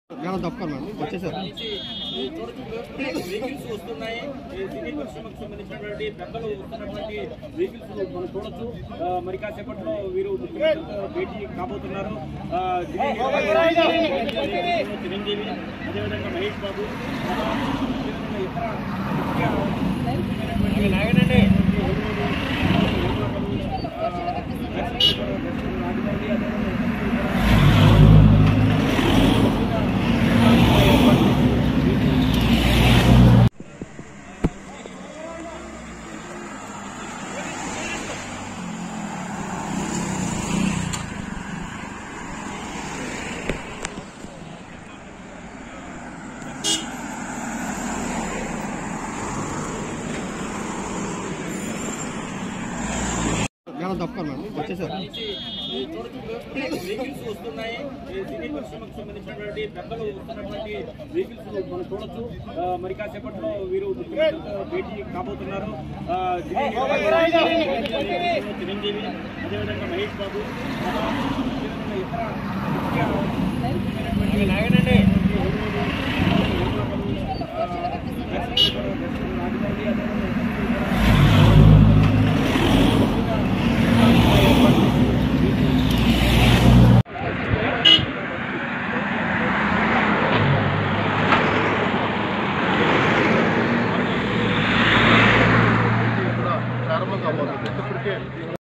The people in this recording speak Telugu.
మేడం తప్పుకోండి మేడం వచ్చేసారు వెహికల్స్ వస్తున్నాయి ఈ సినీ పరిశ్రమకు సంబంధించినటువంటి పెద్దలు వస్తున్నటువంటి వెహికల్స్ మనం చూడొచ్చు ఆ, మరి కాసేపట్లో వీరు ముఖ్యమంత్రితో భేటీ కాబోతున్నారు ఆ, చిరంజీవి చిరంజీవి అదేవిధంగా మహేష్ బాబు ఆ, అదేవిధంగా ఇతర ముఖ్య నాగనండి మేడం తప్పుకోండి మేడం వచ్చేసారు వెహికల్స్ వస్తున్నాయి ఈ సినీ పరిశ్రమకు సంబంధించినటువంటి పెద్దలు వస్తున్నటువంటి వెహికల్స్ మనం చూడొచ్చు ఆ, మరి కాసేపట్లో వీరు ముఖ్యమంత్రితో భేటీ కాబోతున్నారు ఆ, చిరంజీవి అదేవిధంగా మహేష్ బాబు ఆ, అదేవిధంగా ఇతర ముఖ్య నాగనండి